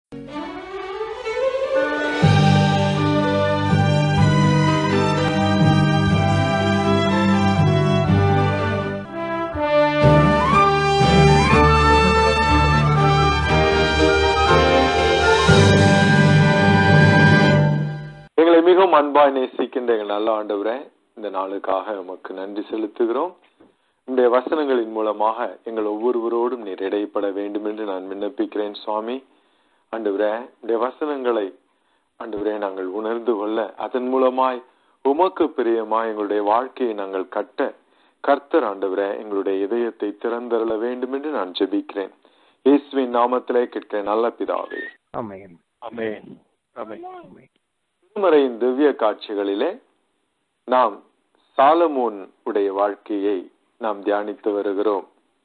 எங்களை மிகவும் அன்பாய் நேசிக்கின்ற எங்கள் நல்ல ஆண்டவரே இந்த நாளுக்காக உமக்கு நன்றி செலுத்துகிறோம் உங்களுடைய வசனங்களின் மூலமாக எங்கள் ஒவ்வொருவரோடும் நீர் இடைப்பட வேண்டும் என்று நான் விண்ணப்பிக்கிறேன் சுவாமி ஆண்டவரே உடைய வசனங்களை ஆண்டவரே நாங்கள் உணர்ந்து கொள்ள அதன் மூலமாய் உமக்கு பிரியமாய் எங்களுடைய வாழ்க்கையை நாங்கள் கட்ட கர்த்தர் ஆண்டவரே எங்களுடைய இதயத்தை திறந்தருள வேண்டும் என்று நான் ஜெபிக்கிறேன் இயேசுவின் நாமத்திலே கேட்கிறேன் நல்ல பிதாவே ஆமென் ஆமென் ஆமென் ஆமென் திருமறையின் திவ்ய காட்சிகளிலே நாம் சாலமோன் உடைய வாழ்க்கையை நாம் தியானித்து வருகிறோம்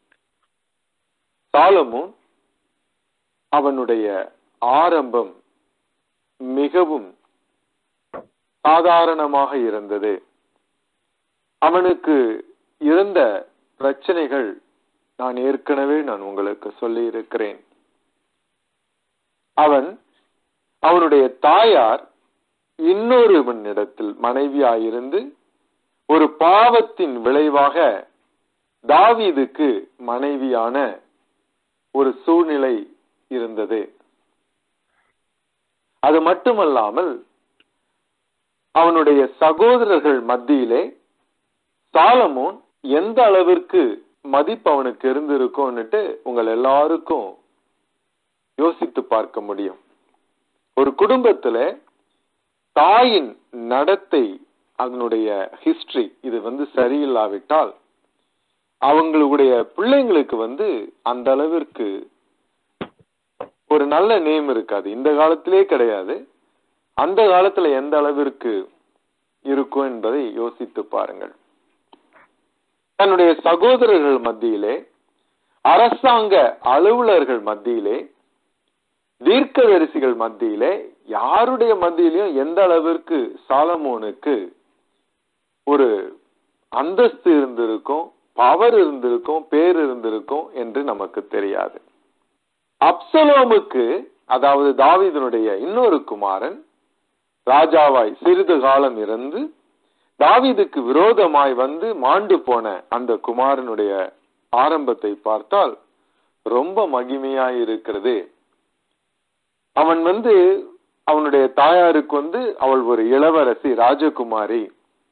சாலமோன் அவனுடைய ஆரம்பம் மிகவும் சாதாரணமாக இருந்தது அவனுக்கு இருந்த பிரச்சனைகள் நான் ஏற்கனவே நான் உங்களுக்கு சொல்லி இருக்கிறேன் அவன் அவனுடைய தாயார் இன்னொருவனிடத்தில் மனைவியாயிருந்து ஒரு பாவத்தின் விளைவாக தாவீதுக்கு மனைவியான ஒரு சூழ்நிலை இருந்தது அது மட்டுமல்லாமல் அவனுடைய சகோதரர்கள் மத்தியிலே சாலமோன் எந்த அளவிற்கு மதிப்பு அவனுக்கு இருந்திருக்கும்னுட்டு உங்கள் எல்லாருக்கும் யோசித்து பார்க்க முடியும் ஒரு குடும்பத்துல தாயின் நடத்தை அதனுடைய ஹிஸ்டரி இது வந்து சரியில்லாவிட்டால் அவங்களுடைய பிள்ளைங்களுக்கு வந்து அந்த அளவிற்கு ஒரு நல்ல நேம் இருக்காது இந்த காலத்திலே கிடையாது அந்த காலத்துல எந்த அளவிற்கு இருக்கும் என்பதை யோசித்து பாருங்கள் தன்னுடைய சகோதரர்கள் மத்தியிலே அரசாங்க அலுவலர்கள் மத்தியிலே தீர்க்கதரிசிகள் மத்தியிலே யாருடைய மத்தியிலையும் எந்த அளவிற்கு சாலமோனுக்கு ஒரு அந்தஸ்து இருந்திருக்கும் பவர் இருந்திருக்கும் பேர் இருந்திருக்கும் என்று நமக்கு தெரியாது அப்சலோமுக்கு அதாவது தாவீதனுடைய இன்னொரு குமாரன் ராஜாவாய் சிறிது காலம் இருந்து தாவீதுக்கு விரோதமாய் வந்து மாண்டு போன அந்த குமாரனுடைய ஆரம்பத்தை பார்த்தால் ரொம்ப மகிமையாய் இருக்கிறது அவன் வந்து அவனுடைய தாயாருக்கு வந்து அவள் ஒரு இளவரசி ராஜகுமாரி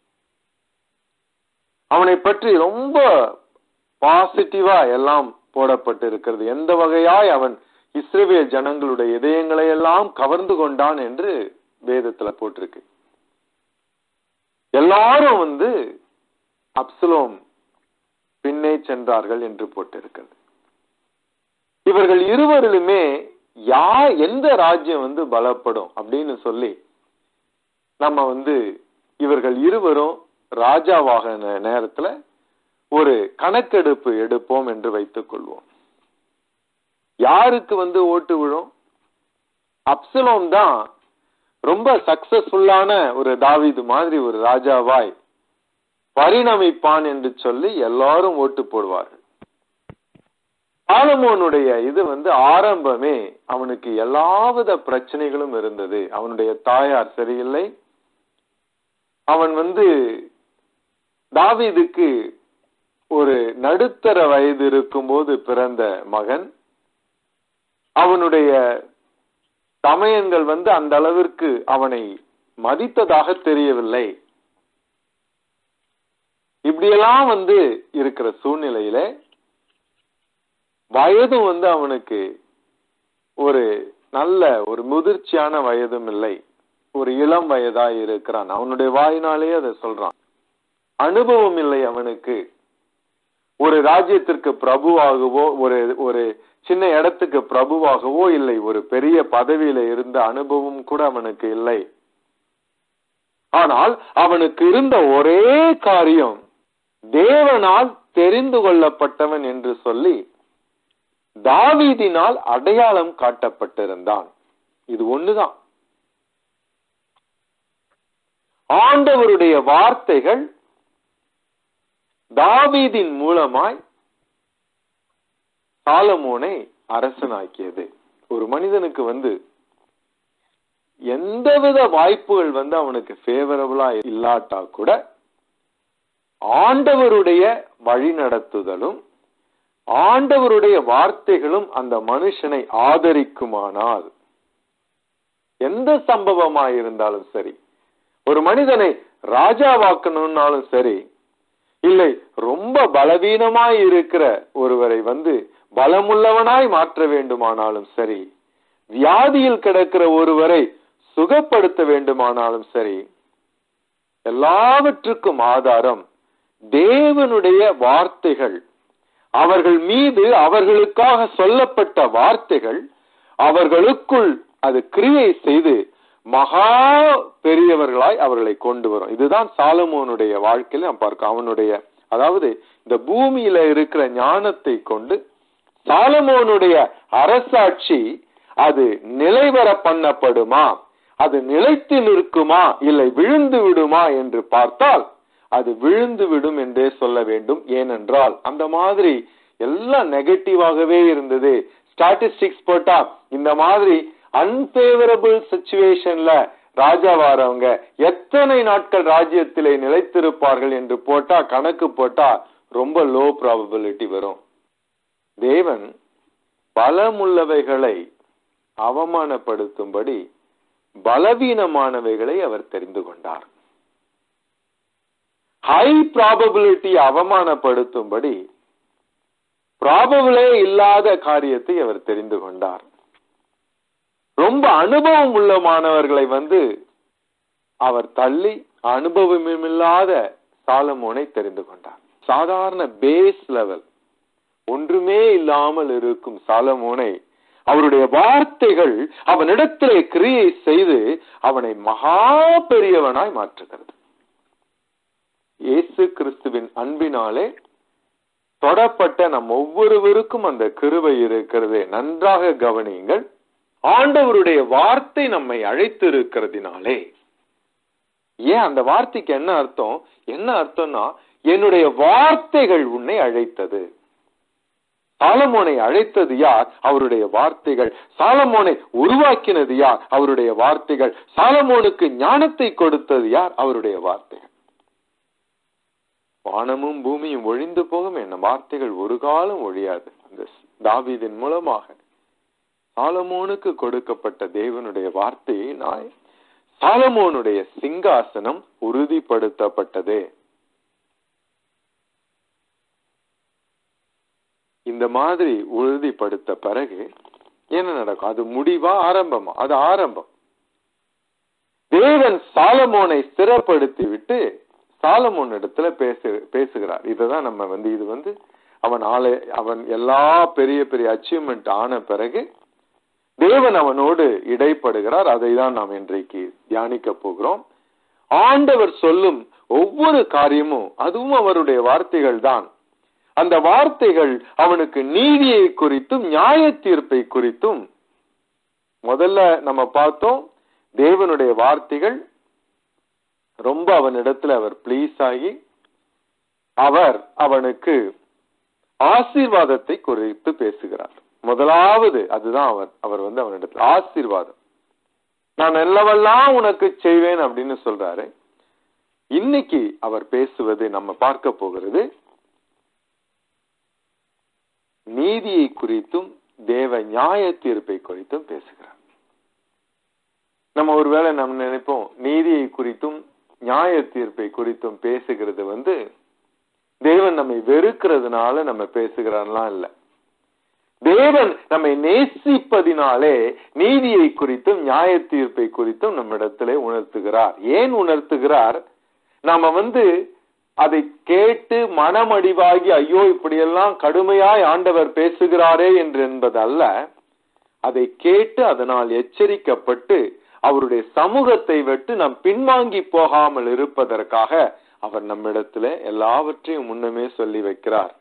அவனை பற்றி ரொம்ப பாசிட்டிவா எல்லாம் போடப்பட்டு இருக்கிறது எந்த வகையாய் அவன் இஸ்ரேல் ஜனங்களுடைய இதயங்களை எல்லாம் கவர்ந்து கொண்டான் என்று வேதத்துல போட்டிருக்கு எல்லாரும் வந்து அப்சலோம் பின்னே சென்றார்கள் என்று போட்டிருக்கிறது இவர்கள் இருவரிலுமே யா எந்த ராஜ்யம் வந்து பலப்படும் அப்படின்னு சொல்லி நம்ம வந்து இவர்கள் இருவரும் ராஜாவாக நேரத்துல ஒரு கணக்கெடுப்பு எடுப்போம் என்று வைத்துக் கொள்வோம் யாருக்கு வந்து ஓட்டு விழும் அப்சலோம் தான் ரொம்ப சக்சஸ்ஃபுல்லான ஒரு தாவீது மாதிரி ஒரு ராஜாவாய் பரிணமிப்பான் என்று சொல்லி எல்லாரும் ஓட்டு போடுவார்கள் சாலமோனுடைய இது வந்து ஆரம்பமே அவனுக்கு எல்லாவித பிரச்சனைகளும் இருந்தது அவனுடைய தாயார் சரியில்லை அவன் வந்து தாவீதுக்கு ஒரு நடுத்தர வயது இருக்கும்போது பிறந்த மகன் அவனுடைய சமயங்கள் வந்து அந்த அளவிற்கு அவனை மதித்ததாக தெரியவில்லை இப்படியெல்லாம் வந்து இருக்கிற சூழ்நிலையில வயதும் வந்து அவனுக்கு ஒரு நல்ல ஒரு முதிர்ச்சியான வயதும் இல்லை ஒரு இளம் வயதா இருக்கிறான் அவனுடைய வாயினாலே அதை சொல்றான் அனுபவம் இல்லை அவனுக்கு ஒரு ராஜ்யத்திற்கு பிரபுவாகவோ ஒரு ஒரு சின்ன இடத்துக்கு பிரபுவாகவோ இல்லை ஒரு பெரிய பதவியில இருந்த அனுபவம் கூட அவனுக்கு இல்லை ஆனால் அவனுக்கு இருந்த ஒரே காரியம் தேவனால் தெரிந்து கொள்ளப்பட்டவன் என்று சொல்லி தாவீதினால் அடையாளம் காட்டப்பட்டிருந்தான் இது ஒண்ணுதான் ஆண்டவருடைய வார்த்தைகள் தாவீதின் மூலமாய் சாலமோனை அரசனாக்கியது ஒரு மனிதனுக்கு வந்து எந்தவித வாய்ப்புகள் வந்து அவனுக்கு ஃபேவரபிளா இல்லாட்டா கூட ஆண்டவருடைய வழிநடத்துதலும் ஆண்டவருடைய வார்த்தைகளும் அந்த மனுஷனை ஆதரிக்குமானால் எந்த சம்பவமாய் இருந்தாலும் சரி ஒரு மனிதனை ராஜாவாக்கணும்னாலும் சரி இல்லை ரொம்ப பலவீனமாய் இருக்கிற ஒருவரை வந்து பலமுள்ளவனாய் மாற்ற வேண்டுமானாலும் சரி வியாதியில் கிடக்கிற ஒருவரை சுகப்படுத்த வேண்டுமானாலும் சரி எல்லாவற்றுக்கும் ஆதாரம் தேவனுடைய வார்த்தைகள் அவர்கள் மீது அவர்களுக்காக சொல்லப்பட்ட வார்த்தைகள் அவர்களுக்குள் அது கிரியை செய்து மகா பெரியவர்களாய் அவர்களை கொண்டு வரும் இதுதான் சாலமோனுடைய வாழ்க்கையில நாம் பார்க்க அவனுடைய அதாவது இந்த பூமியில இருக்கிற ஞானத்தை கொண்டு சாலமோனுடைய அரசாட்சி அது நிலைவர பண்ணப்படுமா அது நிலைத்து நிற்குமா இல்லை விழுந்து விடுமா என்று பார்த்தால் அது விழுந்து விடும் என்றே சொல்ல வேண்டும் ஏனென்றால் அந்த மாதிரி எல்லாம் நெகட்டிவாகவே இருந்தது ஸ்டாட்டிஸ்டிக்ஸ் போட்டா இந்த மாதிரி அன்பேவரபிள் சுச்சுவேஷன்ல ராஜா வாரவங்க எத்தனை நாட்கள் ராஜ்யத்திலே நிலைத்திருப்பார்கள் என்று போட்டா கணக்கு போட்டா ரொம்ப லோ ப்ராபபிலிட்டி வரும் தேவன் பலமுள்ளவைகளை அவமானப்படுத்தும்படி பலவீனமானவைகளை அவர் தெரிந்து கொண்டார் ஹை ப்ராபபிலிட்டி அவமானப்படுத்தும்படி ப்ராபபிளே இல்லாத காரியத்தை அவர் தெரிந்து கொண்டார் ரொம்ப அனுபவம் உள்ள மாணவர்களை வந்து அவர் தள்ளி அனுபவமில்லாத சாலமோனை தெரிந்து கொண்டார் சாதாரண பேஸ் லெவல் ஒன்றுமே இல்லாமல் இருக்கும் சாலமோனை அவருடைய வார்த்தைகள் அவனிடத்திலே கிரியை செய்து அவனை மகா பெரியவனாய் மாற்றுகிறது இயேசு கிறிஸ்துவின் அன்பினாலே தொடப்பட்ட நம் ஒவ்வொருவருக்கும் அந்த கிருபை இருக்கிறது நன்றாக கவனியுங்கள் ஆண்டவருடைய வார்த்தை நம்மை அழைத்து இருக்கிறதுனாலே ஏன் அந்த வார்த்தைக்கு என்ன அர்த்தம் என்ன அர்த்தம்னா என்னுடைய வார்த்தைகள் உன்னை அழைத்தது சாலமோனை அழைத்தது யார் அவருடைய வார்த்தைகள் சாலமோனை உருவாக்கினது யார் அவருடைய வார்த்தைகள் சாலமோனுக்கு ஞானத்தை கொடுத்தது யார் அவருடைய வார்த்தைகள் வானமும் பூமியும் ஒழிந்து போகும் என்ன வார்த்தைகள் ஒரு காலம் ஒழியாது அந்த தாவீதின் மூலமாக சாலமோனுக்கு கொடுக்கப்பட்ட தேவனுடைய வார்த்தையை நான் சாலமோனுடைய சிங்காசனம் உறுதிப்படுத்தப்பட்டது இந்த மாதிரி உறுதிப்படுத்த பிறகு என்ன நடக்கும் அது முடிவா ஆரம்பமா அது ஆரம்பம் தேவன் சாலமோனை ஸ்திரப்படுத்தி விட்டு சாலமோன் இடத்துல பேசு பேசுகிறார் இதுதான் நம்ம வந்து இது வந்து அவன் ஆளை அவன் எல்லா பெரிய பெரிய அச்சீவ்மெண்ட் ஆன பிறகு தேவன் அவனோடு இடைப்படுகிறார் அதை தான் நாம் இன்றைக்கு தியானிக்க போகிறோம் ஆண்டவர் சொல்லும் ஒவ்வொரு காரியமும் அதுவும் அவருடைய வார்த்தைகள் தான் அந்த வார்த்தைகள் அவனுக்கு நீதியை குறித்தும் நியாய தீர்ப்பை குறித்தும் முதல்ல நம்ம பார்த்தோம் தேவனுடைய வார்த்தைகள் ரொம்ப அவனிடத்துல அவர் ப்ளீஸ் ஆகி அவர் அவனுக்கு ஆசீர்வாதத்தை குறித்து பேசுகிறார் முதலாவது அதுதான் அவர் அவர் வந்து அவனிடத்துல ஆசீர்வாதம் நான் நல்லவெல்லாம் உனக்கு செய்வேன் அப்படின்னு சொல்றாரு இன்னைக்கு அவர் பேசுவது நம்ம பார்க்க போகிறது நீதியை குறித்தும் தேவ நியாய தீர்ப்பை குறித்தும் பேசுகிறார் நம்ம ஒருவேளை நம்ம நினைப்போம் நீதியை குறித்தும் நியாய தீர்ப்பை குறித்தும் பேசுகிறது வந்து தேவன் நம்மை வெறுக்கிறதுனால நம்ம பேசுகிறான்லாம் இல்ல தேவன் நம்மை நேசிப்பதினாலே நீதியை குறித்தும் நியாய தீர்ப்பை குறித்தும் நம்மிடத்திலே உணர்த்துகிறார் ஏன் உணர்த்துகிறார் நாம வந்து அதை கேட்டு மனமடிவாகி ஐயோ இப்படியெல்லாம் கடுமையாய் ஆண்டவர் பேசுகிறாரே என்று என்பதல்ல அதை கேட்டு அதனால் எச்சரிக்கப்பட்டு அவருடைய சமூகத்தை விட்டு நாம் பின்வாங்கி போகாமல் இருப்பதற்காக அவர் நம்மிடத்துல எல்லாவற்றையும் முன்னமே சொல்லி வைக்கிறார்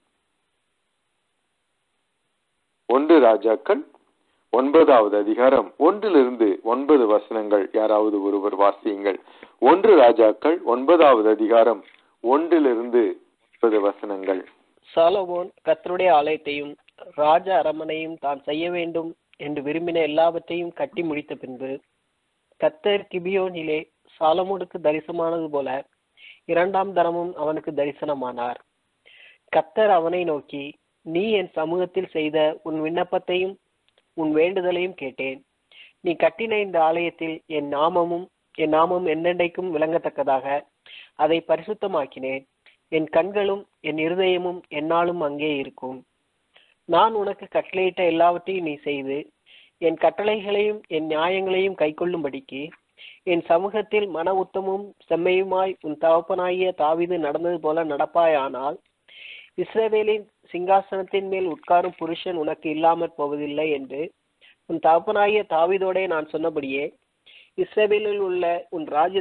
ஒன்று ராஜாக்கள் ஒன்பதாவது அதிகாரம் ஒன்றிலிருந்து ஒன்பது வசனங்கள் யாராவது ஒருவர் வாசியுங்கள் ஒன்று ராஜாக்கள் ஒன்பதாவது அதிகாரம் ஒன்றிலிருந்து ஒன்பது வசனங்கள் சாலமோன் கர்த்தருடைய ஆலயத்தையும் ராஜ அரமனையும் தான் செய்ய வேண்டும் என்று விரும்பின எல்லாவற்றையும் கட்டி முடித்த பின்பு கத்தர் கிபியோனிலே சாலமோனுக்கு தரிசனமானது போல இரண்டாம் தரமும் அவனுக்கு தரிசனமானார் கத்தர் அவனை நோக்கி நீ என் சமூகத்தில் செய்த உன் விண்ணப்பத்தையும் உன் வேண்டுதலையும் கேட்டேன் நீ கட்டின இந்த ஆலயத்தில் என் நாமமும் என் நாமம் என்னென்றைக்கும் விளங்கத்தக்கதாக அதை பரிசுத்தமாக்கினேன் என் கண்களும் என் இருதயமும் என்னாலும் அங்கே இருக்கும் நான் உனக்கு கட்டளையிட்ட எல்லாவற்றையும் நீ செய்து என் கட்டளைகளையும் என் நியாயங்களையும் கைக்கொள்ளும்படிக்கு என் சமூகத்தில் மன உத்தமும் செம்மையுமாய் உன் தகப்பனாகிய தாவீது நடந்தது போல நடப்பாயானால் இஸ்ரவேலின் சிங்காசனத்தின் மேல் உட்காரும் புருஷன் உனக்கு இல்லாமற் போவதில்லை என்று உன் தகப்பனாகிய தாவீதோடே நான் சொன்னபடியே இஸ்ரவேலில் உள்ள உன் ராஜ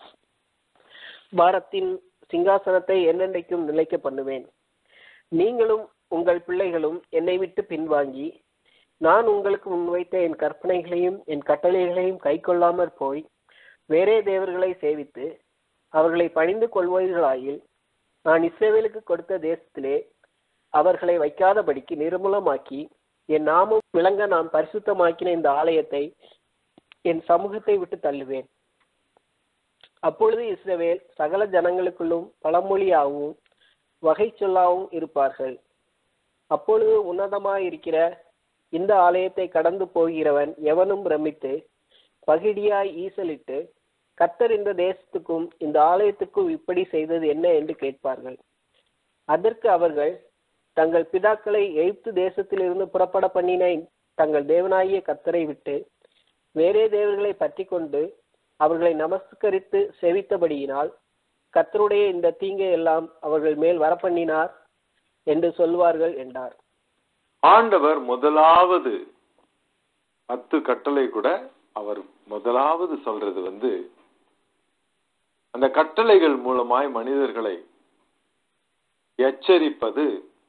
பாரத்தின் சிங்காசனத்தை என்னென்றைக்கும் நிலைக்க பண்ணுவேன் நீங்களும் உங்கள் பிள்ளைகளும் என்னை விட்டு பின்வாங்கி நான் உங்களுக்கு முன்வைத்த என் கற்பனைகளையும் என் கட்டளைகளையும் கைக்கொள்ளாமற் போய் வேறே தேவர்களை சேவித்து அவர்களை பணிந்து கொள்வீர்களாயில் நான் இஸ்ரேவேலுக்கு கொடுத்த தேசத்திலே அவர்களை வைக்காதபடிக்கு நிர்மூலமாக்கி என் நாமம் விளங்க நான் பரிசுத்தமாக்கின இந்த ஆலயத்தை என் சமூகத்தை விட்டு தள்ளுவேன் அப்பொழுது இஸ்ரவேல் சகல ஜனங்களுக்குள்ளும் பழமொழியாகவும் வகை சொல்லாகவும் இருப்பார்கள் அப்பொழுது உன்னதமாய் இருக்கிற இந்த ஆலயத்தை கடந்து போகிறவன் எவனும் பிரமித்து பகிடியாய் ஈசலிட்டு கர்த்தர் இந்த தேசத்துக்கும் இந்த ஆலயத்துக்கும் இப்படி செய்தது என்ன என்று கேட்பார்கள் அதற்கு அவர்கள் தங்கள் பிதாக்களை எகிப்து தேசத்திலிருந்து புறப்பட பண்ணின தங்கள் தேவனாகிய கர்த்தரை விட்டு வேறே தேவர்களை பற்றி கொண்டு அவர்களை நமஸ்கரித்து செவித்தபடியினால் கர்த்தருடைய இந்த தீங்கை எல்லாம் அவர்கள் மேல் வரப்பண்ணினார் என்று சொல்வார்கள் என்றார் ஆண்டவர் முதலாவது பத்து கட்டளை கூட அவர் முதலாவது சொல்றது வந்து அந்த கட்டளைகள் மூலமாய் மனிதர்களை எச்சரிப்பது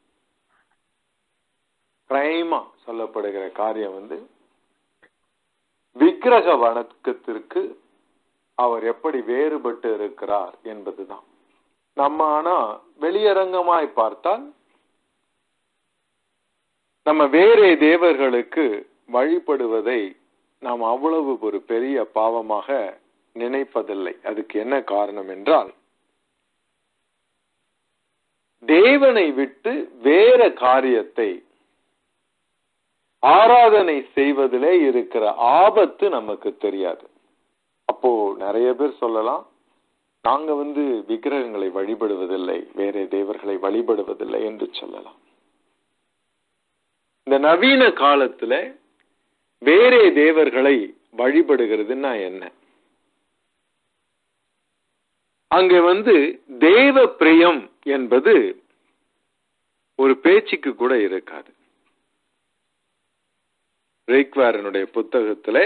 பிரைமா சொல்லப்படுகிற காரியம் வந்து விக்கிரக வணக்கத்திற்கு அவர் எப்படி வேறுபட்டு இருக்கிறார் என்பதுதான் நம்ம ஆனா வெளியரங்கமாய் பார்த்தால் நம்ம வேறே தேவர்களுக்கு வழிபடுவதை நாம் அவ்வளவு ஒரு பெரிய பாவமாக நினைப்பதில்லை அதுக்கு என்ன காரணம் என்றால் தேவனை விட்டு வேற காரியத்தை ஆராதனை செய்வதிலே இருக்கிற ஆபத்து நமக்கு தெரியாது அப்போ நிறைய பேர் சொல்லலாம் நாங்க வந்து விக்கிரகங்களை வழிபடுவதில்லை வேற தேவர்களை வழிபடுவதில்லை என்று சொல்லலாம் இந்த நவீன காலத்துல வேறே தேவர்களை வழிபடுகிறதுன்னா என்ன அங்க வந்து தேவ பிரியம் என்பது ஒரு பேச்சுக்கு கூட இருக்காது ரேக்வாரனுடைய புத்தகத்திலே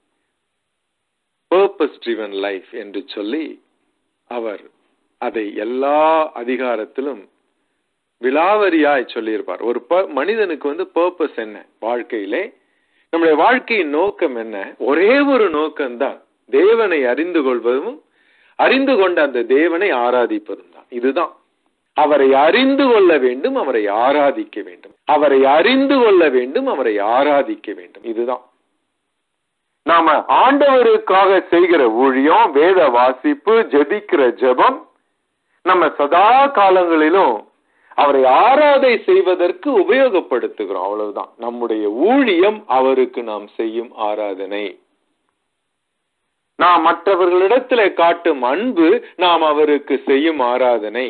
பர்பஸ் ட்ரிவன் லைஃப் என்று சொல்லி அவர் அதை எல்லா அதிகாரத்திலும் விலாவரியாய் சொல்லியிருப்பார் ஒரு மனிதனுக்கு வந்து பர்பஸ் என்ன வாழ்க்கையிலே நம்முடைய வாழ்க்கையின் நோக்கம் என்ன ஒரே ஒரு நோக்கம்தான் தேவனை அறிந்து கொள்வதும் அறிந்து கொண்ட அந்த தேவனை ஆராதிப்பதும் தான் இதுதான் அவரை அறிந்து கொள்ள வேண்டும் அவரை ஆராதிக்க வேண்டும் அவரை அறிந்து கொள்ள வேண்டும் அவரை ஆராதிக்க வேண்டும் இதுதான் நாம ஆண்டவருக்காக செய்கிற ஊழியம் வேத வாசிப்பு ஜெபிக்கிற ஜெபம் நம்ம சதா காலங்களிலும் அவரை ஆராதை செய்வதற்கு உபயோகப்படுத்துகிறோம் அவ்வளவுதான் நம்முடைய ஊழியம் அவருக்கு நாம் செய்யும் ஆராதனை நாம் மற்றவர்களிடத்துல காட்டும் அன்பு நாம் அவருக்கு செய்யும் ஆராதனை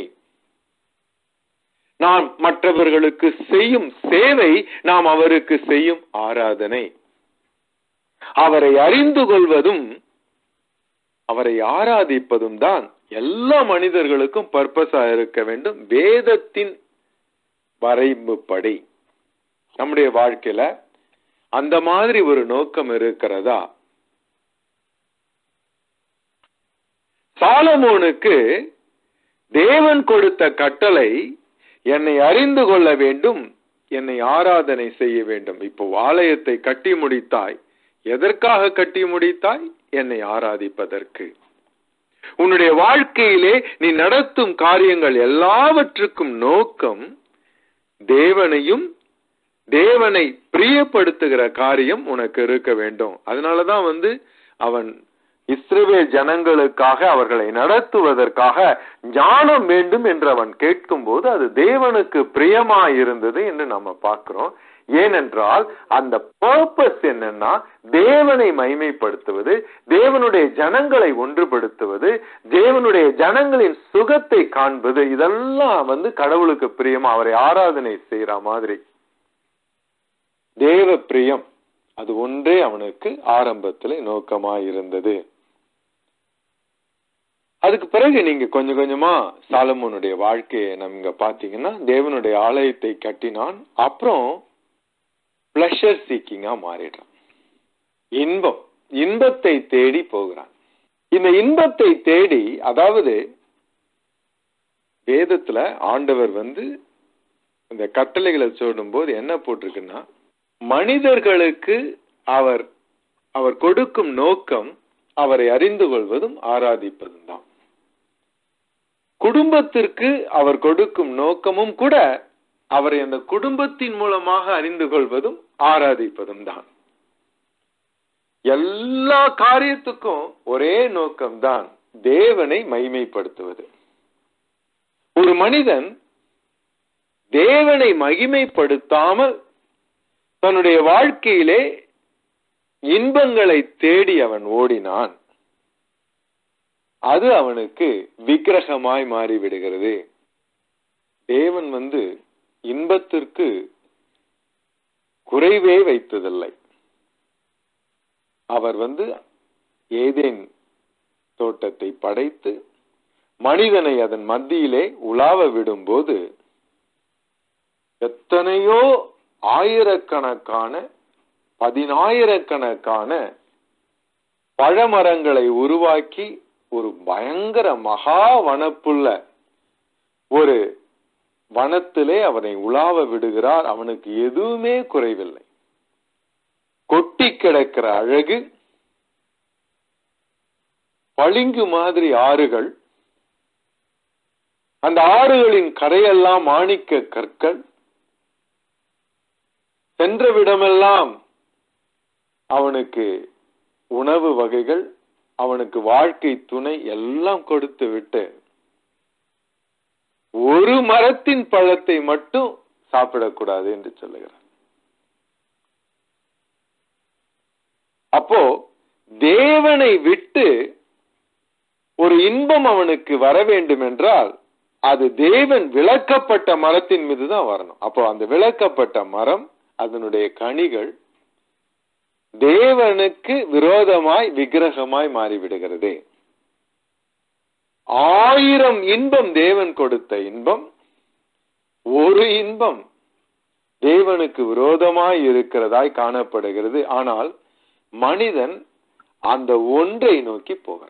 நாம் மற்றவர்களுக்கு செய்யும் சேவை நாம் அவருக்கு செய்யும் ஆராதனை அவரை அறிந்து கொள்வதும் அவரை ஆராதிப்பதும் தான் எல்லா மனிதர்களுக்கும் பர்பஸா இருக்க வேண்டும் வேதத்தின் வரைம்புப்படி நம்முடைய வாழ்க்கையில அந்த மாதிரி ஒரு நோக்கம் இருக்கிறதா சாலமோனுக்கு தேவன் கொடுத்த கட்டளை என்னை அறிந்து கொள்ள வேண்டும் என்னை ஆராதனை செய்ய வேண்டும் இப்போ ஆலயத்தை கட்டி முடித்தாய் எதற்காக கட்டி முடித்தாய் என்னை ஆராதிப்பதற்கு உன்னுடைய வாழ்க்கையிலே நீ நடத்தும் காரியங்கள் எல்லாவற்றுக்கும் நோக்கம் தேவனையும் தேவனை பிரியப்படுத்துகிற காரியம் உனக்கு இருக்க வேண்டும் அதனாலதான் வந்து அவன் இஸ்ரவேல் ஜனங்களுக்காக அவர்களை நடத்துவதற்காக ஞானம் வேண்டும் என்று அவன் கேட்கும் போது அது தேவனுக்கு பிரியமா இருந்தது என்று நம்ம பார்க்கிறோம் ஏனென்றால் அந்த பர்பஸ் என்னன்னா தேவனை மைமைப்படுத்துவது தேவனுடைய ஜனங்களை ஒன்றுபடுத்துவது தேவனுடைய ஜனங்களின் சுகத்தை காண்பது இதெல்லாம் வந்து கடவுளுக்கு பிரியமா அவரை ஆராதனை செய்யற மாதிரி தேவ பிரியம் அது ஒன்றே அவனுக்கு ஆரம்பத்தில் நோக்கமாய் இருந்தது அதுக்கு பிறகு நீங்க கொஞ்சம் கொஞ்சமா சாலமோனுடைய வாழ்க்கையை நம்ம பாத்தீங்கன்னா தேவனுடைய ஆலயத்தை கட்டினான் அப்புறம் பிளஷர் சீக்கிங்கா மாறிடுறான் இன்பம் இன்பத்தை தேடி போகிறான் இந்த இன்பத்தை தேடி அதாவது வேதத்துல ஆண்டவர் வந்து இந்த கட்டளைகளை சொல்லும் போது என்ன போட்டிருக்குன்னா மனிதர்களுக்கு அவர் அவர் கொடுக்கும் நோக்கம் அவரை அறிந்து கொள்வதும் ஆராதிப்பதும் தான் குடும்பத்திற்கு அவர் கொடுக்கும் நோக்கமும் கூட அவரை அந்த குடும்பத்தின் மூலமாக அறிந்து கொள்வதும் ஆராதிப்பதும் தான் எல்லா காரியத்துக்கும் ஒரே நோக்கம்தான் தேவனை மைமைப்படுத்துவது ஒரு மனிதன் தேவனை மகிமைப்படுத்தாமல் தன்னுடைய வாழ்க்கையிலே இன்பங்களை தேடி அவன் ஓடினான் அது அவனுக்கு விக்கிரகமாய் மாறிவிடுகிறது தேவன் வந்து இன்பத்திற்கு குறைவே வைத்ததில்லை அவர் வந்து ஏதேன் தோட்டத்தை படைத்து மனிதனை அதன் மத்தியிலே உலாவ விடும்போது எத்தனையோ ஆயிரக்கணக்கான பதினாயிரக்கணக்கான பழமரங்களை உருவாக்கி ஒரு பயங்கர மகா வனப்புள்ள ஒரு வனத்திலே அவனை உலாவ விடுகிறார் அவனுக்கு எதுவுமே குறைவில்லை கொட்டி கிடக்கிற அழகு பளிங்கு மாதிரி ஆறுகள் அந்த ஆறுகளின் கரையெல்லாம் மாணிக்க கற்கள் சென்ற விடமெல்லாம் அவனுக்கு உணவு வகைகள் அவனுக்கு வாழ்க்கை துணை எல்லாம் கொடுத்து விட்டு ஒரு மரத்தின் பழத்தை மட்டும் சாப்பிடக்கூடாது என்று சொல்லுகிறார் அப்போ தேவனை விட்டு ஒரு இன்பம் அவனுக்கு வர வேண்டும் என்றால் அது தேவன் விளக்கப்பட்ட மரத்தின் மீது தான் வரணும் அப்போ அந்த விளக்கப்பட்ட மரம் அதனுடைய கனிகள் தேவனுக்கு விரோதமாய் விக்கிரகமாய் மாறிவிடுகிறது ஆயிரம் இன்பம் தேவன் கொடுத்த இன்பம் ஒரு இன்பம் தேவனுக்கு விரோதமாய் இருக்கிறதாய் காணப்படுகிறது ஆனால் மனிதன் அந்த ஒன்றை நோக்கி போகிறான்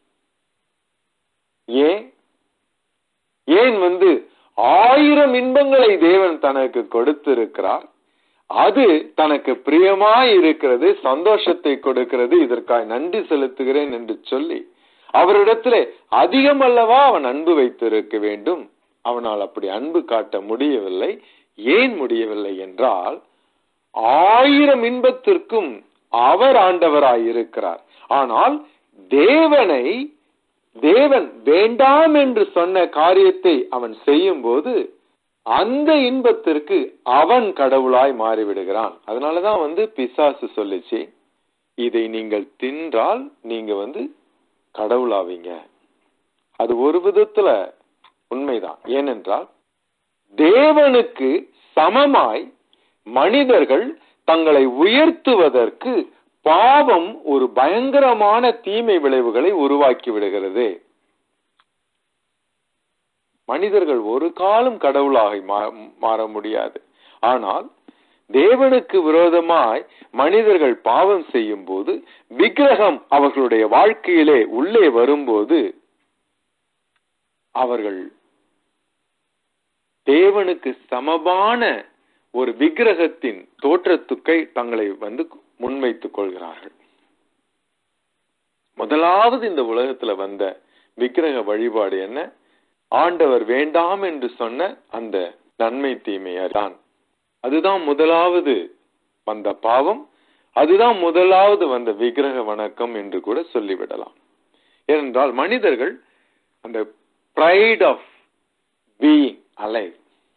ஏன் ஏன் வந்து ஆயிரம் இன்பங்களை தேவன் தனக்கு கொடுத்திருக்கிறார் அது தனக்கு பிரியமாய் இருக்கிறது சந்தோஷத்தை கொடுக்கிறது இதற்காக நன்றி செலுத்துகிறேன் என்று சொல்லி அவரிடத்திலே அதிகம் அல்லவா அவன் அன்பு வைத்திருக்க வேண்டும் அவனால் அப்படி அன்பு காட்ட முடியவில்லை ஏன் முடியவில்லை என்றால் ஆயிரம் இன்பத்திற்கும் அவர் ஆண்டவராய் இருக்கிறார் ஆனால் தேவனை தேவன் வேண்டாம் என்று சொன்ன காரியத்தை அவன் செய்யும் போது அந்த இன்பத்திற்கு அவன் கடவுளாய் மாறிவிடுகிறான் அதனாலதான் வந்து பிசாசு சொல்லிச்சு இதை நீங்கள் தின்றால் நீங்க வந்து கடவுளாவீங்க அது ஒரு விதத்துல உண்மைதான் ஏனென்றால் தேவனுக்கு சமமாய் மனிதர்கள் தங்களை உயர்த்துவதற்கு பாவம் ஒரு பயங்கரமான தீமை விளைவுகளை உருவாக்கி விடுகிறது மனிதர்கள் ஒரு காலம் கடவுளாக மாற முடியாது ஆனால் தேவனுக்கு விரோதமாய் மனிதர்கள் பாவம் செய்யும் போது விக்கிரகம் அவர்களுடைய வாழ்க்கையிலே உள்ளே வரும்போது அவர்கள் தேவனுக்கு சமமான ஒரு விக்கிரகத்தின் தோற்றத்துக்கை தங்களை வந்து முன்வைத்துக் கொள்கிறார்கள் முதலாவது இந்த உலகத்துல வந்த விக்கிரக வழிபாடு என்ன ஆண்டவர் வேண்டாம் என்று சொன்ன அந்த நன்மை தீமையதான் அதுதான் முதலாவது வந்த பாவம் அதுதான் முதலாவது வந்த விக்கிரக வணக்கம் என்று கூட சொல்லிவிடலாம் ஏனென்றால் மனிதர்கள் அந்த pride ஆஃப் பீயிங் அலைவ்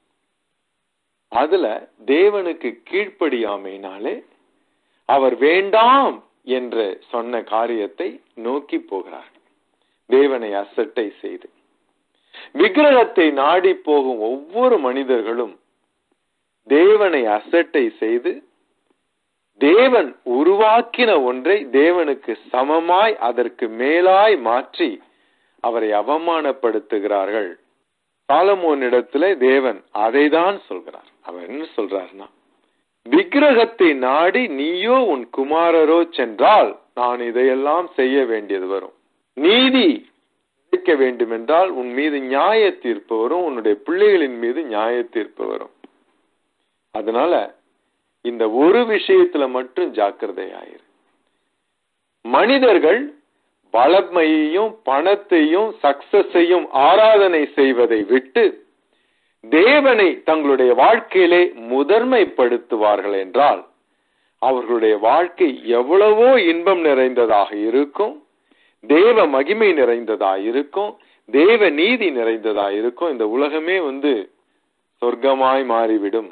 அதுல தேவனுக்கு கீழ்ப்படியாமையினாலே அவர் வேண்டாம் என்று சொன்ன காரியத்தை நோக்கி போகிறார் தேவனை அசட்டை செய்து விக்கிரகத்தை நாடி போகும் ஒவ்வொரு மனிதர்களும் தேவனை அசட்டை செய்து தேவன் உருவாக்கின ஒன்றை தேவனுக்கு சமமாய் அதற்கு மேலாய் மாற்றி அவரை அவமானப்படுத்துகிறார்கள் சாலமோனிடத்திலே தேவன் அதைதான் சொல்கிறார் அவர் என்ன சொல்றாருன்னா விக்கிரகத்தை நாடி நீயோ உன் குமாரரோ சென்றால் நான் இதையெல்லாம் செய்ய வேண்டியது வரும் நீதி கிடைக்க வேண்டும் என்றால் உன் மீது நியாய தீர்ப்பு வரும் உன்னுடைய பிள்ளைகளின் மீது நியாய தீர்ப்பு வரும் அதனால இந்த ஒரு விஷயத்துல மட்டும் ஜாக்கிரதையாயிரு மனிதர்கள் வளமையையும் பணத்தையும் சக்சஸையும் ஆராதனை செய்வதை விட்டு தேவனை தங்களுடைய வாழ்க்கையிலே முதன்மைப்படுத்துவார்கள் என்றால் அவர்களுடைய வாழ்க்கை எவ்வளவோ இன்பம் நிறைந்ததாக இருக்கும் தேவ மகிமை நிறைந்ததா இருக்கும் தேவ நீதி நிறைந்ததா இருக்கும் இந்த உலகமே வந்து சொர்க்கமாய் மாறிவிடும்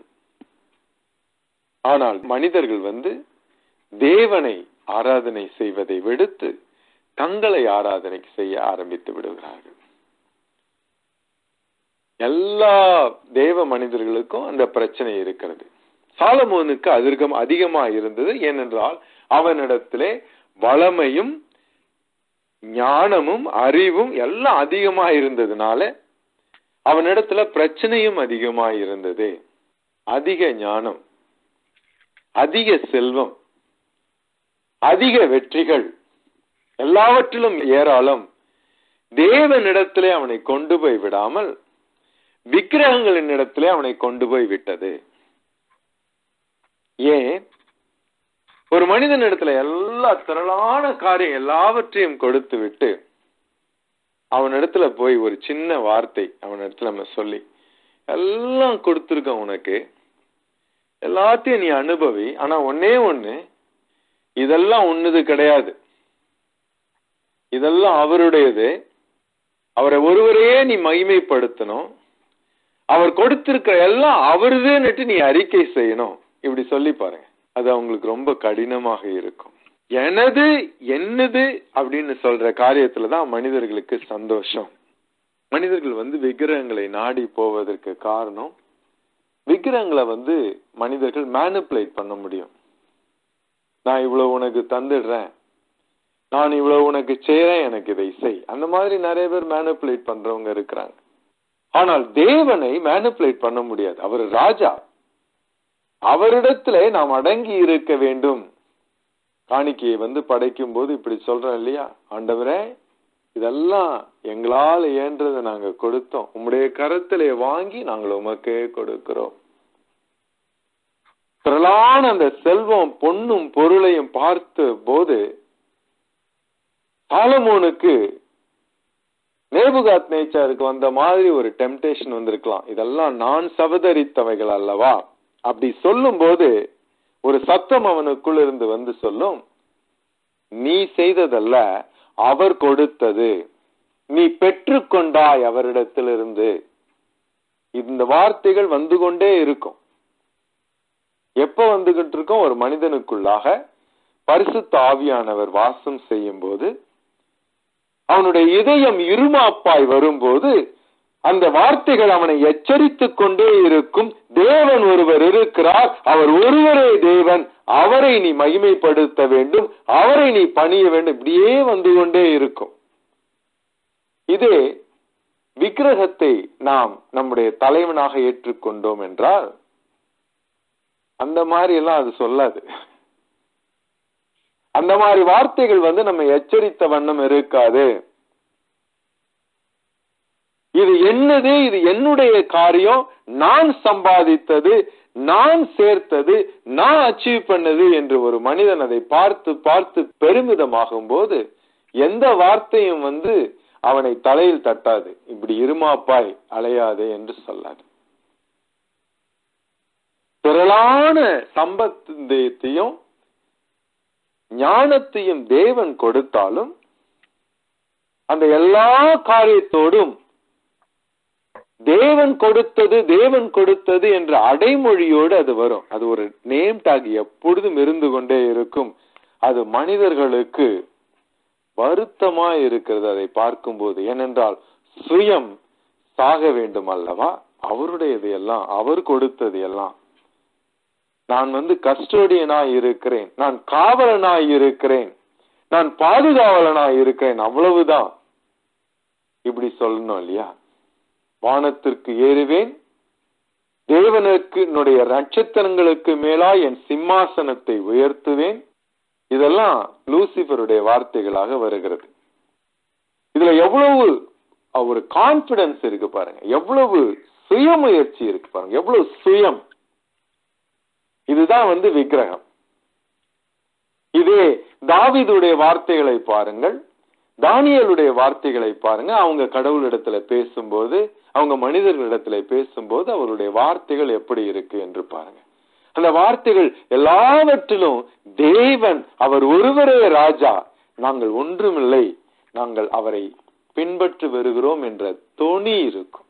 ஆனால் மனிதர்கள் வந்து தேவனை ஆராதனை செய்வதை விடுத்து தங்களை ஆராதனை செய்ய ஆரம்பித்து விடுகிறார்கள் எல்லா தேவ மனிதர்களுக்கும் அந்த பிரச்சனை இருக்கிறது சாலமோனுக்கு அதிர்கம் அதிகமா இருந்தது ஏனென்றால் அவனிடத்திலே வளமையும் ஞானமும் அறிவும் எல்லாம் அதிகமா இருந்ததுனால அவனிடத்துல பிரச்சனையும் அதிகமா இருந்தது அதிக ஞானம் அதிக செல்வம் அதிக வெற்றிகள் எல்லாவற்றிலும் ஏராளம் தேவனிடத்திலே அவனை கொண்டு போய் விடாமல் விக்கிரகங்களின் இடத்திலே அவனை கொண்டு போய் விட்டது ஏன் ஒரு மனிதன் இடத்துல எல்லா திரளான காரியம் எல்லாவற்றையும் கொடுத்து விட்டு அவனிடத்துல போய் ஒரு சின்ன வார்த்தை அவனிடத்துல நம்ம சொல்லி எல்லாம் கொடுத்துருக்கோம் உனக்கு எல்லாத்தையும் நீ அனுபவி ஆனா ஒன்னே ஒண்ணு இதெல்லாம் உன்னது கிடையாது இதெல்லாம் அவருடையது அவரை ஒருவரையே நீ மகிமைப்படுத்தணும் அவர் கொடுத்திருக்கிற எல்லாம் அவருதுன்னுட்டு நீ அறிக்கை செய்யணும் இப்படி சொல்லி பாருங்க அது அவங்களுக்கு ரொம்ப கடினமாக இருக்கும் எனது என்னது அப்படின்னு சொல்ற காரியத்துலதான் மனிதர்களுக்கு சந்தோஷம் மனிதர்கள் வந்து விக்கிரகங்களை நாடி போவதற்கு காரணம் விக்கிரகங்களை வந்து மனிதர்கள் மேனிப்புலேட் பண்ண முடியும் நான் இவ்வளவு உனக்கு தந்துடுறேன் நான் இவ்வளவு உனக்கு செய்யறேன் எனக்கு இதை செய் அந்த மாதிரி நிறைய பேர் மேனிப்புலேட் பண்றவங்க இருக்கிறாங்க ஆனால் தேவனை மேனிப்புலேட் பண்ண முடியாது அவர் ராஜா அவரிடத்துல நாம் அடங்கி இருக்க வேண்டும் காணிக்கையை வந்து படைக்கும் போது இப்படி சொல்றோம் இல்லையா ஆண்டவரே இதெல்லாம் எங்களால் இயன்றதை நாங்க கொடுத்தோம் உம்முடைய கரத்திலே வாங்கி நாங்கள் உமக்கே கொடுக்கிறோம் திரளான அந்த செல்வம் பொண்ணும் பொருளையும் பார்த்த போது சாலமோனுக்கு நேபுகாத் நேச்சாருக்கு வந்த மாதிரி ஒரு டெம்டேஷன் வந்திருக்கலாம் இதெல்லாம் நான் சவதரித்தவைகள் அல்லவா அப்படி சொல்லும் போது ஒரு சத்தம் அவனுக்குள் இருந்து வந்து சொல்லும் நீ செய்ததல்ல அவர் கொடுத்தது நீ பெற்றுக்கொண்டாய் அவரிடத்திலிருந்து இந்த வார்த்தைகள் வந்து கொண்டே இருக்கும் எப்ப வந்துகிட்டு இருக்கும் ஒரு மனிதனுக்குள்ளாக பரிசுத்த ஆவியானவர் வாசம் செய்யும் போது அவனுடைய இதயம் இருமாப்பாய் வரும்போது அந்த வார்த்தைகள் அவனை எச்சரித்துக் கொண்டே இருக்கும் தேவன் ஒருவர் இருக்கிறார் அவர் ஒருவரே தேவன் அவரை நீ மகிமைப்படுத்த வேண்டும் அவரை நீ பணிய வேண்டும் இப்படியே வந்து கொண்டே இருக்கும் இதே விக்கிரகத்தை நாம் நம்முடைய தலைவனாக ஏற்றுக்கொண்டோம் என்றால் அந்த மாதிரி எல்லாம் அது சொல்லாது அந்த மாதிரி வார்த்தைகள் வந்து நம்ம எச்சரித்த வண்ணம் இருக்காது இது என்னது இது என்னுடைய காரியம் நான் சம்பாதித்தது நான் சேர்த்தது நான் அச்சீவ் பண்ணது என்று ஒரு மனிதன் அதை பார்த்து பார்த்து பெருமிதமாகும் போது எந்த வார்த்தையும் வந்து அவனை தலையில் தட்டாது இப்படி இருமாப்பாய் அலையாதே என்று சொல்லாது திரளான சம்பத்தையும் ஞானத்தையும் தேவன் கொடுத்தாலும் அந்த எல்லா காரியத்தோடும் தேவன் கொடுத்தது தேவன் கொடுத்தது என்ற அடைமொழியோடு அது வரும் அது ஒரு நேம் டாக் எப்பொழுதும் இருந்து கொண்டே இருக்கும் அது மனிதர்களுக்கு வருத்தமா இருக்கிறது அதை பார்க்கும்போது ஏனென்றால் சுயம் சாக வேண்டும் அல்லவா அவருடையது எல்லாம் அவர் கொடுத்தது எல்லாம் நான் வந்து கஸ்டோடியனாய் இருக்கிறேன் நான் காவலனாய் இருக்கிறேன் நான் பாதுகாவலனாய் இருக்கிறேன் அவ்வளவுதான் இப்படி சொல்லணும் இல்லையா வானத்திற்கு ஏறுவேன் தேவனுக்கு என்னுடைய நட்சத்திரங்களுக்கு மேலாய் என் சிம்மாசனத்தை உயர்த்துவேன் இதெல்லாம் லூசிபருடைய வார்த்தைகளாக வருகிறது இதுல எவ்வளவு ஒரு கான்பிடன்ஸ் இருக்கு பாருங்க எவ்வளவு சுயமுயற்சி இருக்கு பாருங்க எவ்வளவு சுயம் இதுதான் வந்து விக்கிரகம் இதே தாவிதுடைய வார்த்தைகளை பாருங்கள் தானியலுடைய வார்த்தைகளை பாருங்க அவங்க கடவுளிடத்துல பேசும்போது அவங்க மனிதர்களிடத்துல பேசும்போது அவருடைய வார்த்தைகள் எப்படி இருக்கு என்று பாருங்க அந்த வார்த்தைகள் எல்லாவற்றிலும் தேவன் அவர் ஒருவரே ராஜா நாங்கள் ஒன்றுமில்லை நாங்கள் அவரை பின்பற்றி வருகிறோம் என்ற தொனி இருக்கும்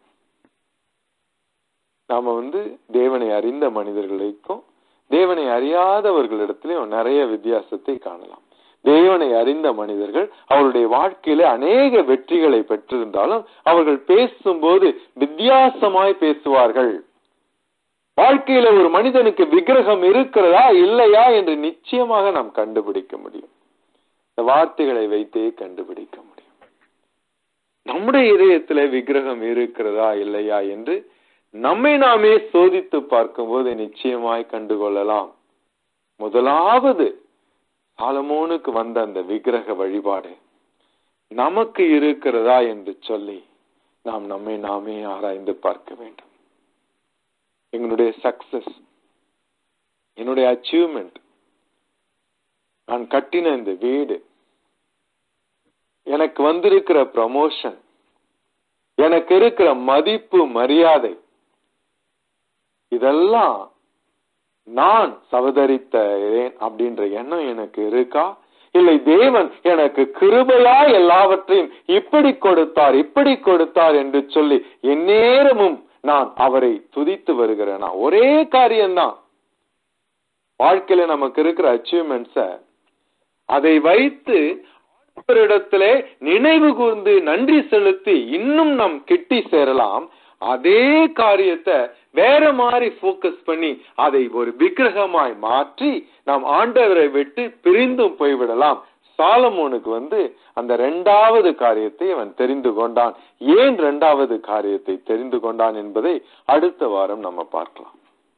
நாம வந்து தேவனை அறிந்த மனிதர்களுக்கும் தேவனை அறியாதவர்களிடத்திலும் நிறைய வித்தியாசத்தை காணலாம் தேவனை அறிந்த மனிதர்கள் அவருடைய வாழ்க்கையில அநேக வெற்றிகளை பெற்றிருந்தாலும் அவர்கள் பேசும்போது வித்தியாசமாய் பேசுவார்கள் வாழ்க்கையில ஒரு மனிதனுக்கு விக்கிரகம் இருக்கிறதா இல்லையா என்று நிச்சயமாக நாம் கண்டுபிடிக்க முடியும் இந்த வார்த்தைகளை வைத்தே கண்டுபிடிக்க முடியும் நம்முடைய இதயத்துல விக்கிரகம் இருக்கிறதா இல்லையா என்று நம்மை நாமே சோதித்து பார்க்கும்போது நிச்சயமாய் கண்டுகொள்ளலாம் முதலாவது சாலமோனுக்கு வந்த அந்த விக்கிரக வழிபாடு நமக்கு இருக்கிறதா என்று சொல்லி நாம் நம்மை நாமே ஆராய்ந்து பார்க்க வேண்டும் எங்களுடைய சக்சஸ் என்னுடைய அச்சீவ்மெண்ட் நான் கட்டின இந்த வீடு எனக்கு வந்திருக்கிற ப்ரமோஷன் எனக்கு இருக்கிற மதிப்பு மரியாதை இதெல்லாம் நான் சவதரித்தேன் அப்படின்ற எண்ணம் எனக்கு இருக்கா இல்லை தேவன் எனக்கு கிருபையா எல்லாவற்றையும் இப்படி கொடுத்தார் இப்படி கொடுத்தார் என்று சொல்லி எந்நேரமும் நான் அவரை துதித்து வருகிறேனா ஒரே காரியம்தான் வாழ்க்கையில நமக்கு இருக்கிற அச்சீவ்மெண்ட்ஸ அதை வைத்து ஆண்டவரிடத்திலே நினைவு கூர்ந்து நன்றி செலுத்தி இன்னும் நாம் கிட்டி சேரலாம் அதே காரியத்தை வேற மாதிரி போக்கஸ் பண்ணி அதை ஒரு விக்கிரகமாய் மாற்றி நாம் ஆண்டவரை விட்டு பிரிந்தும் போய்விடலாம் சாலமோனுக்கு வந்து அந்த இரண்டாவது காரியத்தை அவன் தெரிந்து கொண்டான் ஏன் இரண்டாவது காரியத்தை தெரிந்து கொண்டான் என்பதை அடுத்த வாரம் நம்ம பார்க்கலாம்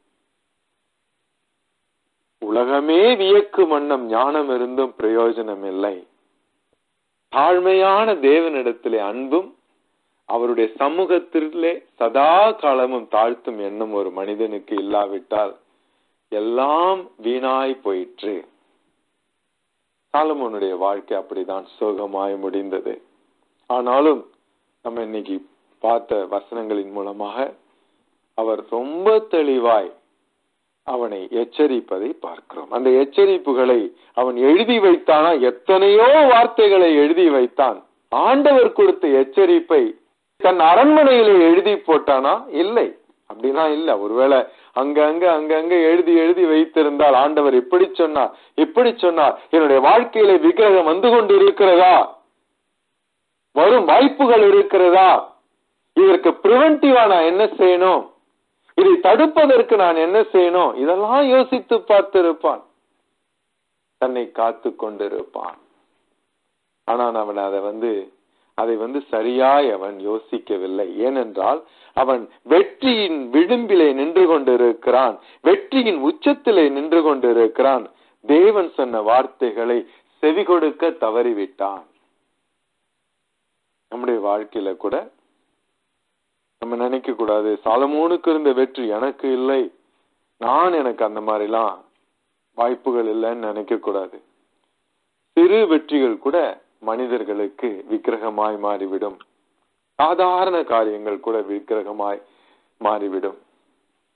உலகமே வியக்கு வண்ணம் ஞானம் இருந்தும் பிரயோஜனம் இல்லை தாழ்மையான தேவனிடத்திலே அன்பும் அவருடைய சமூகத்திலே சதா காலமும் தாழ்த்தும் எண்ணம் ஒரு மனிதனுக்கு இல்லாவிட்டால் எல்லாம் வீணாய் போயிற்று சாலமோனுடைய வாழ்க்கை அப்படிதான் சோகமாய் முடிந்தது ஆனாலும் நம்ம இன்னைக்கு பார்த்த வசனங்களின் மூலமாக அவர் ரொம்ப தெளிவாய் அவனை எச்சரிப்பதை பார்க்கிறோம் அந்த எச்சரிப்புகளை அவன் எழுதி வைத்தானா எத்தனையோ வார்த்தைகளை எழுதி வைத்தான் ஆண்டவர் கொடுத்த எச்சரிப்பை தன் அரண்மனையில எழுதி போட்டானா இல்லை அப்படின்னா இல்ல ஒருவேளை அங்கங்க அங்கங்க எழுதி எழுதி வைத்திருந்தால் ஆண்டவர் இப்படி சொன்னார் இப்படி சொன்னார் என்னுடைய வாழ்க்கையில விக்கிரகம் வந்து கொண்டு இருக்கிறதா வரும் வாய்ப்புகள் இருக்கிறதா இதற்கு பிரிவென்டிவா நான் என்ன செய்யணும் இதை தடுப்பதற்கு நான் என்ன செய்யணும் இதெல்லாம் யோசித்து பார்த்திருப்பான் தன்னை காத்து கொண்டிருப்பான் ஆனால் அவன் அதை வந்து அதை வந்து சரியாய் அவன் யோசிக்கவில்லை ஏனென்றால் அவன் வெற்றியின் விளிம்பிலே நின்று கொண்டிருக்கிறான் வெற்றியின் உச்சத்திலே நின்று கொண்டிருக்கிறான் தேவன் சொன்ன வார்த்தைகளை செவி கொடுக்க தவறிவிட்டான் நம்முடைய வாழ்க்கையில கூட நம்ம நினைக்க கூடாது சாலமோனுக்கு இருந்த வெற்றி எனக்கு இல்லை நான் எனக்கு அந்த மாதிரிலாம் வாய்ப்புகள் இல்லைன்னு நினைக்க கூடாது சிறு வெற்றிகள் கூட மனிதர்களுக்கு விக்கிரகமாய் மாறிவிடும் சாதாரண காரியங்கள் கூட விக்கிரகமாய் மாறிவிடும்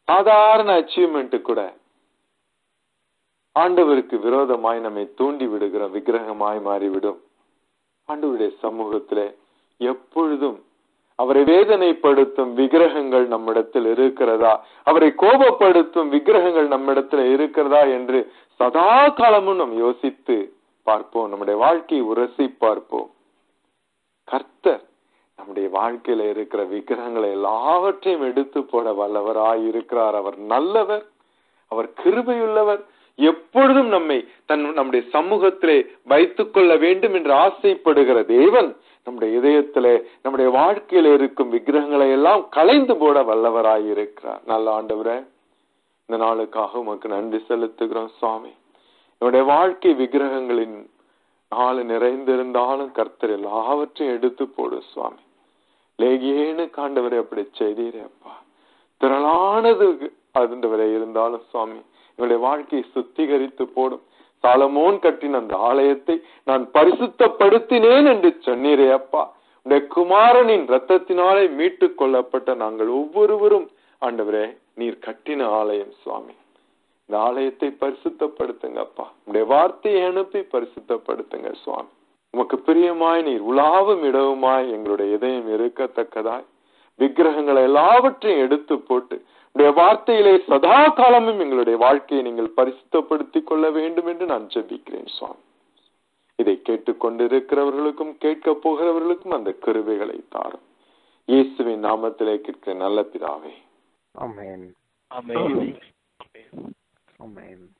சாதாரண அச்சீவ்மெண்ட் கூட ஆண்டவருக்கு விரோதமாய் நம்மை தூண்டி விடுகிற விக்கிரகமாய் மாறிவிடும் ஆண்டவருடைய சமூகத்திலே எப்பொழுதும் அவரை வேதனைப்படுத்தும் விக்கிரகங்கள் நம்மிடத்தில் இருக்கிறதா அவரை கோபப்படுத்தும் விக்கிரகங்கள் நம்மிடத்தில் இருக்கிறதா என்று சதா காலமும் நாம் யோசித்து பார்ப்போம் நம்முடைய வாழ்க்கையை உரசி பார்ப்போம் கர்த்தர் நம்முடைய வாழ்க்கையில இருக்கிற விக்கிரகங்களை எல்லாவற்றையும் எடுத்து போட வல்லவராய் இருக்கிறார் அவர் நல்லவர் அவர் கிருபையுள்ளவர் எப்பொழுதும் நம்மை தன் நம்முடைய சமூகத்திலே வைத்துக் கொள்ள வேண்டும் என்று ஆசைப்படுகிற தேவன் நம்முடைய இதயத்திலே நம்முடைய வாழ்க்கையில இருக்கும் விக்கிரகங்களை எல்லாம் களைந்து போட வல்லவராய் இருக்கிறார் நல்ல ஆண்டவரே இந்த நாளுக்காக உமக்கு நன்றி செலுத்துகிறோம் சுவாமி என்னுடைய வாழ்க்கை விக்கிரகங்களின் நாள் நிறைந்திருந்தாலும் கர்த்தர் எல்லாவற்றையும் எடுத்து போடு சுவாமி லேகியேனு காண்டவரை அப்படி செய்தீரே அப்பா திரளானது அதுண்டவரை இருந்தாலும் சுவாமி எங்களுடைய வாழ்க்கையை சுத்திகரித்து போடும் சாலமோன் கட்டின அந்த ஆலயத்தை நான் பரிசுத்தப்படுத்தினேன் என்று சொன்னீரே அப்பா உடைய குமாரனின் ரத்தத்தினாலே மீட்டுக் கொள்ளப்பட்ட நாங்கள் ஒவ்வொருவரும் ஆண்டவரே நீர் கட்டின ஆலயம் சுவாமி இந்த ஆலயத்தை பரிசுத்தப்படுத்துங்க அப்பா உடைய வார்த்தையை அனுப்பி பரிசுத்தப்படுத்துங்க சுவாமி உமக்கு பிரியமாய் நீர் உலாவும் இடவுமாய் எங்களுடைய இதயம் இருக்கத்தக்கதாய் விக்கிரகங்களை எல்லாவற்றையும் எடுத்து போட்டு உடைய வார்த்தையிலே சதா காலமும் எங்களுடைய வாழ்க்கையை நீங்கள் பரிசுத்தப்படுத்திக் கொள்ள வேண்டும் என்று நான் ஜெபிக்கிறேன் சுவாமி இதை கேட்டுக்கொண்டிருக்கிறவர்களுக்கும் கேட்க போகிறவர்களுக்கும் அந்த கிருபைகளை தாரும் இயேசுவின் நாமத்திலே கேட்கிற நல்ல பிதாவே Amen. Amen. Amen.